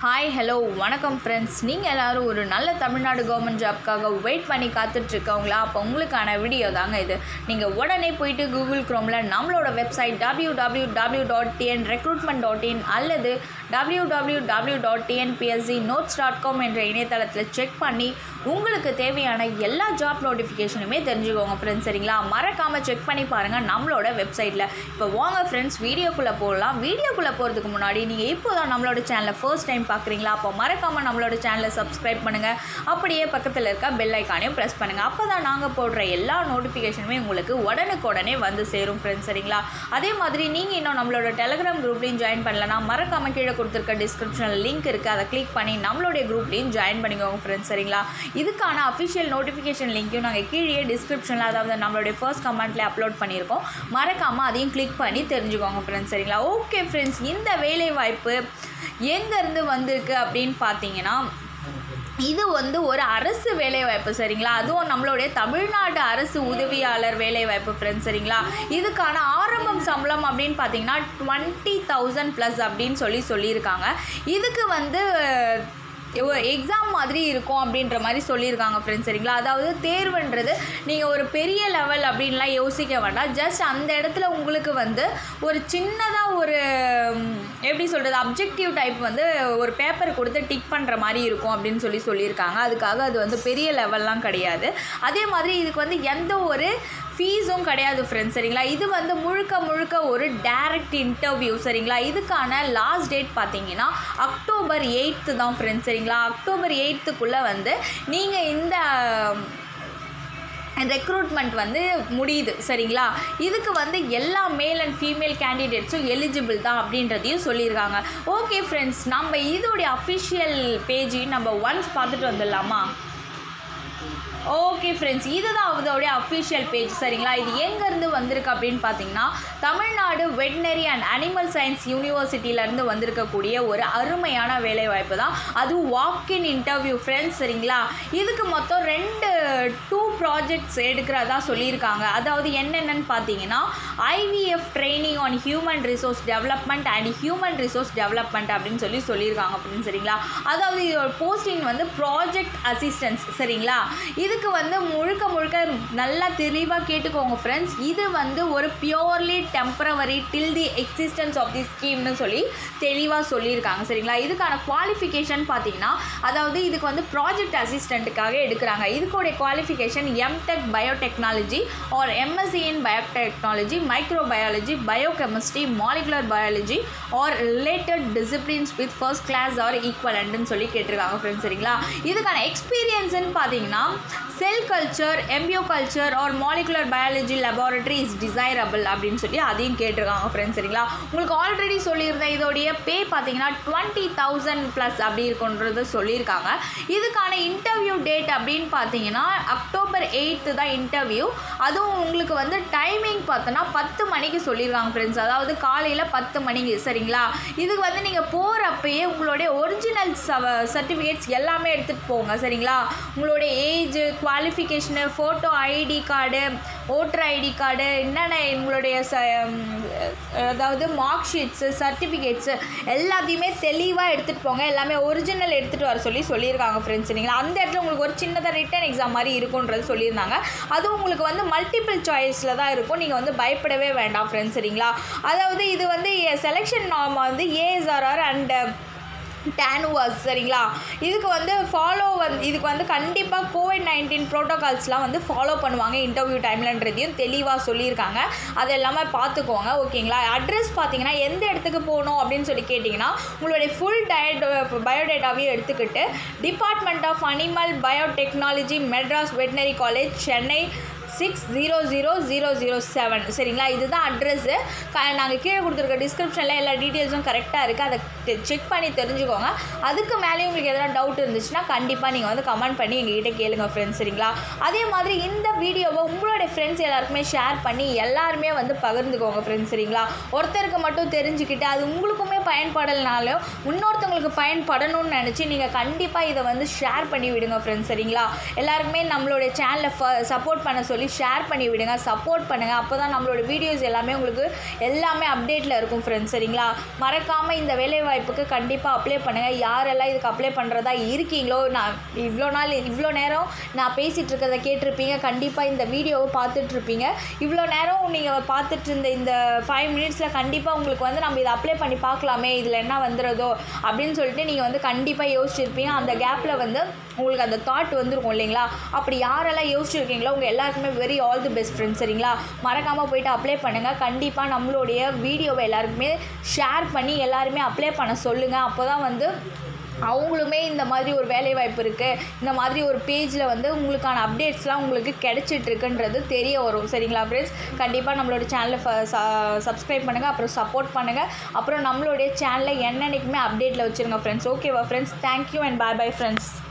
hi hello வணக்கம் friends நீங்கள் எல்லோரும் ஒரு நல்ல தமிழ்நாடு கவர்மெண்ட் ஜாப்க்காக வெயிட் பண்ணி காத்துட்ருக்கவங்களா அப்போ உங்களுக்கான வீடியோ தாங்க இது நீங்கள் உடனே போயிட்டு கூகுள் க்ரோமில் நம்மளோட website W W W dot TN recruitment dot in அல்லது W W W dot TNPSC notes dot com என்ற இணையதளத்தில் செக் பண்ணி உங்களுக்கு தேவையான எல்லா ஜாப் நோட்டிஃபிகேஷனுமே தெரிஞ்சுக்கோங்க ஃப்ரெண்ட்ஸ் சரிங்களா மறக்காமல் செக் பண்ணி பாருங்கள் நம்மளோட வெப்சைட்டில் இப்போ வாங்க ஃப்ரெண்ட்ஸ் வீடியோக்குள்ளே போகலாம் வீடியோக்குள்ளே போகிறதுக்கு முன்னாடி நீங்கள் இப்போ தான் நம்மளோட சேனலை ஃபர்ஸ்ட் டைம் பார்க்குறீங்களா அப்போ மறக்காமல் நம்மளோட சேனலை சப்ஸ்கிரைப் பண்ணுங்கள் அப்படியே பக்கத்தில் இருக்க பெல் ஐக்கானையும் ப்ரெஸ் பண்ணுங்கள் அப்போ தான் நாங்கள் போடுற எல்லா நோட்டிஃபிகேஷனுமே உங்களுக்கு உடனுக்குடனே வந்து சேரும் ஃப்ரெண்ட்ஸ் சரிங்களா அதே மாதிரி நீங்கள் இன்னும் நம்மளோட டெலிகிராம் குரூப்லையும் ஜாயின் பண்ணலனா மறக்காமல் கீழே கொடுத்துருக்க டிஸ்கிரிப்ஷனில் லிங்க் இருக்குது அதை கிளிக் பண்ணி நம்மளுடைய குரூப்லையும் ஜாயின் பண்ணிக்கோங்க ஃப்ரெண்ட்ஸ் சரிங்களா இதுக்கான அஃபிஷியல் நோட்டிஃபிகேஷன் லிங்க்கையும் நாங்கள் கீழே டிஸ்கிரிப்ஷனில் அதாவது நம்மளுடைய ஃபர்ஸ்ட் கமெண்ட்டில் அப்லோட் பண்ணியிருக்கோம் மறக்காமல் அதையும் கிளிக் பண்ணி தெரிஞ்சுக்கோங்க ஃப்ரெண்ட்ஸ் சரிங்களா ஓகே ஃப்ரெண்ட்ஸ் இந்த வேலை வாய்ப்பு எங்கேருந்து வந்திருக்கு அப்படின்னு பார்த்தீங்கன்னா இது வந்து ஒரு அரசு வேலைவாய்ப்பு சரிங்களா அதுவும் நம்மளுடைய தமிழ்நாடு அரசு உதவியாளர் வேலைவாய்ப்பு ஃப்ரெண்ட்ஸ் சரிங்களா இதுக்கான ஆரம்பம் சம்பளம் அப்படின்னு பார்த்தீங்கன்னா டுவெண்ட்டி தௌசண்ட் ப்ளஸ் அப்படின்னு சொல்லி சொல்லியிருக்காங்க இதுக்கு வந்து எக்ஸாம் மாதிரி இருக்கும் அப்படின்ற மாதிரி சொல்லியிருக்காங்க ஃப்ரெண்ட்ஸ் சரிங்களா அதாவது தேர்வுன்றது நீங்கள் ஒரு பெரிய லெவல் அப்படின்லாம் யோசிக்க வேண்டாம் ஜஸ்ட் அந்த இடத்துல உங்களுக்கு வந்து ஒரு சின்னதாக ஒரு ம், எப்படி சொல்கிறது அப்ஜெக்டிவ் டைப் வந்து ஒரு பேப்பர் கொடுத்து டிக் பண்ணுற மாதிரி இருக்கும் அப்படின்னு சொல்லி சொல்லியிருக்காங்க அதுக்காக அது வந்து பெரிய லெவல்லாம் கிடையாது அதே மாதிரி இதுக்கு வந்து எந்த ஒரு ஃபீஸும் கிடையாது ஃப்ரெண்ட்ஸ் சரிங்களா இது வந்து முழுக்க முழுக்க ஒரு டைரக்ட் இன்டர்வியூ சரிங்களா இதுக்கான லாஸ்ட் டேட் பார்த்தீங்கன்னா அக்டோபர் எயித்து தான் ஃப்ரெண்ட்ஸ் சரிங்களா அக்டோபர் எயித்துக்குள்ளே வந்து நீங்கள் இந்த ரெக்ரூட்மெண்ட் வந்து முடியுது சரிங்களா இதுக்கு வந்து எல்லா மேல் அண்ட் ஃபீமேல் கேண்டிடேட்ஸும் எலிஜிபிள் தான் அப்படின்றதையும் சொல்லியிருக்காங்க ஓகே ஃப்ரெண்ட்ஸ் நம்ம இதோடைய அஃபிஷியல் பேஜையும் நம்ம ஒன்ஸ் பார்த்துட்டு வந்துடலாமா ஓகே ஃப்ரெண்ட்ஸ் இதுதான் அதோடைய அஃபிஷியல் பேஜ் சரிங்களா இது எங்கேருந்து வந்திருக்கு அப்படின்னு பார்த்தீங்கன்னா Tamil Nadu veterinary and animal science யூனிவர்சிட்டியிலேருந்து வந்திருக்கக்கூடிய ஒரு அருமையான வேலைவாய்ப்பு தான் அது வாக்கின் இன்டர்வியூ ஃப்ரெண்ட்ஸ் சரிங்களா இதுக்கு மொத்தம் ரெண்டு டூ ப்ராஜெக்ட்ஸ் எடுக்கிறதா சொல்லியிருக்காங்க அதாவது என்னென்னு பார்த்தீங்கன்னா IVF training on human resource development and human resource development அப்படின்னு சொல்லி சொல்லியிருக்காங்க அப்படின்னு சரிங்களா அதாவது இதோட போஸ்டிங் வந்து ப்ராஜெக்ட் அசிஸ்டன்ஸ் சரிங்களா இதுக்கு வந்து முழுக்க முழுக்க நல்லா தெளிவாக கேட்டுக்கோங்க ஃப்ரெண்ட்ஸ் இது வந்து ஒரு purely temporary till the existence of the ஸ்கீம்னு சொல்லி தெளிவாக சொல்லியிருக்காங்க சரிங்களா இதுக்கான குவாலிஃபிகேஷன் பார்த்தீங்கன்னா அதாவது இதுக்கு வந்து ப்ராஜெக்ட் அசிஸ்டண்ட்டுக்காக எடுக்கிறாங்க இதுக்குடைய qualification M Tech biotechnology or MSc in biotechnology microbiology biochemistry molecular biology or related disciplines with first class or ஈக்குவலண்ட்னு சொல்லி கேட்டிருக்காங்க ஃப்ரெண்ட்ஸ் சரிங்களா இதுக்கான எக்ஸ்பீரியன்ஸ்னு பார்த்தீங்கன்னா cell culture embryo culture or molecular biology laboratory is desirable அப்படின்னு சொல்லி அதையும் கேட்டிருக்காங்க ஃப்ரெண்ட்ஸ் சரிங்களா உங்களுக்கு ஆல்ரெடி சொல்லியிருந்தேன் இதோடைய பே பார்த்தீங்கன்னா டுவெண்ட்டி தௌசண்ட் ப்ளஸ் அப்படி இருக்குன்றது சொல்லியிருக்காங்க இதுக்கான இன்டர்வியூ டேட் அப்படின்னு பார்த்தீங்கன்னா அக்டோபர் எயித்து தான் இன்டர்வியூ அதுவும் உங்களுக்கு வந்து டைமிங் பார்த்தோன்னா பத்து மணிக்கு சொல்லியிருக்காங்க ஃப்ரெண்ட்ஸ் அதாவது காலையில் பத்து மணிக்கு சரிங்களா இதுக்கு வந்து நீங்கள் போகிறப்பயே உங்களுடைய ஒரிஜினல் சர்டிஃபிகேட்ஸ் எல்லாமே எடுத்துகிட்டு போங்க சரிங்களா உங்களுடைய age qualification photo ID card voter ID card என்னென்ன உங்களுடைய ச ம், அதாவது மார்க் ஷீட்ஸு சர்டிஃபிகேட்ஸு எல்லாத்தையுமே தெளிவாக எடுத்துகிட்டு போங்க எல்லாமே ஒரிஜினல் எடுத்துகிட்டு வர சொல்லி சொல்லியிருக்காங்க ஃப்ரெண்ட்ஸ் சரிங்களா அந்த இடத்துல உங்களுக்கு ஒரு சின்னதாக ரிட்டன் எக்ஸாம் மாதிரி இருக்குன்றது சொல்லியிருந்தாங்க அதுவும் உங்களுக்கு வந்து மல்டிபிள் சாய்ஸில் தான் இருக்கும் நீங்கள் வந்து பயப்படவே வேண்டாம் ஃப்ரெண்ட்ஸ் சரிங்களா அதாவது இது வந்து செலெக்ஷன் நார்ம் வந்து ஏஎஸ்ஆர்ஆர் அண்ட் டேனுவாஸ் சரிங்களா இதுக்கு வந்து ஃபாலோ வந்து இதுக்கு வந்து கண்டிப்பாக கோவிட் நைன்டீன் ப்ரோட்டோகால்ஸ்லாம் வந்து ஃபாலோ பண்ணுவாங்க இன்டர்வியூ டைம்லன்றதையும் தெளிவாக சொல்லியிருக்காங்க அது எல்லாமே பார்த்துக்கோங்க ஓகேங்களா அட்ரஸ் பார்த்தீங்கன்னா எந்த இடத்துக்கு போகணும் அப்படின்னு சொல்லி கேட்டிங்கன்னா உங்களுடைய ஃபுல் டயட் பயோடேட்டாவையும் எடுத்துக்கிட்டு department of animal biotechnology Madras veterinary college Chennai six zero zero zero zero seven சரிங்களா இதுதான் அட்ரெஸ்ஸு க நாங்கள் கீழே கொடுத்துருக்க டிஸ்கிரிப்ஷனில் எல்லா டீட்டெயில்ஸும் கரெக்டாக இருக்குது அதை செக் பண்ணி தெரிஞ்சுக்கோங்க அதுக்கு மேலேயும் உங்களுக்கு எதனா டவுட் இருந்துச்சுன்னா கண்டிப்பாக நீங்கள் வந்து கமெண்ட் பண்ணி எங்ககிட்ட கேளுங்க ஃப்ரெண்ட்ஸ் சரிங்களா அதே மாதிரி இந்த வீடியோவை உங்களுடைய ஃப்ரெண்ட்ஸ் எல்லாருக்குமே ஷேர் பண்ணி எல்லாருமே வந்து பகிர்ந்துக்கோங்க ஃப்ரெண்ட்ஸ் சரிங்களா ஒருத்தருக்கு மட்டும் தெரிஞ்சுக்கிட்டு அது உங்களுக்குமே பயன்படலைனாலும் இன்னொருத்தவங்களுக்கு பயன்படணும்னு நினச்சி நீங்கள் கண்டிப்பாக இதை வந்து ஷேர் பண்ணி விடுங்க ஃப்ரெண்ட்ஸ் சரிங்களா எல்லாருக்குமே நம்மளுடைய சேனலை சப்போர்ட் பண்ண சொல்லி ஷேர் பண்ணி விடுங்க சப்போர்ட் பண்ணுங்கள் அப்போ தான் நம்மளோட வீடியோஸ் எல்லாமே உங்களுக்கு எல்லாமே அப்டேட்டில் இருக்கும் ஃப்ரெண்ட்ஸ் சரிங்களா மறக்காமல் இந்த வேலைவாய்ப்பு வாய்ப்புக்கு கண்டிப்பாக அப்ளை பண்ணுங்கள் யாரெல்லாம் இதுக்கு அப்ளை பண்ணுறதா இருக்கீங்களோ நான் இவ்வளோ நாள் இவ்வளோ நேரம் நான் பேசிகிட்டு இருக்கிறத கேட்டிருப்பீங்க கண்டிப்பாக இந்த வீடியோவை பார்த்துட்ருப்பீங்க இவ்வளோ நேரம் நீங்கள் பார்த்துட்டு இருந்த இந்த ஃபைவ் மினிட்ஸில் கண்டிப்பாக உங்களுக்கு வந்து நம்ம இதை அப்ளை பண்ணி பார்க்கலாமே இதில் என்ன வந்துடுறதோ அப்படின்னு சொல்லிட்டு நீங்கள் வந்து கண்டிப்பாக யோசிச்சிருப்பீங்க அந்த கேப்பில் வந்து உங்களுக்கு அந்த தாட் வந்துருக்கும் இல்லைங்களா அப்படி யாரெல்லாம் யோசிச்சிருக்கீங்களோ உங்கள் எல்லாருக்குமே very all the best friends சரிங்களா மறக்காமல் போயிட்டு அப்ளை பண்ணுங்கள் கண்டிப்பாக நம்மளுடைய வீடியோவை எல்லாருக்குமே ஷேர் பண்ணி எல்லாருமே அப்ளை பண்ண சொல்லுங்கள் அப்போ தான் வந்து அவங்களுமே இந்த மாதிரி ஒரு வேலை வாய்ப்பு இருக்குது இந்த மாதிரி ஒரு பேஜில் வந்து உங்களுக்கான அப்டேட்ஸ்லாம் உங்களுக்கு கிடைச்சிட்டு இருக்குன்றது தெரிய வரும் சரிங்களா ஃப்ரெண்ட்ஸ் கண்டிப்பாக நம்மளோட சேனலை சப்ஸ்கிரைப் பண்ணுங்கள் அப்புறம் சப்போர்ட் பண்ணுங்கள் அப்புறம் நம்மளுடைய சேனலை என்னென்னைக்குமே அப்டேட்டில் வச்சுருங்க ஃப்ரெண்ட்ஸ் ஓகேவா friends thank you and bye bye friends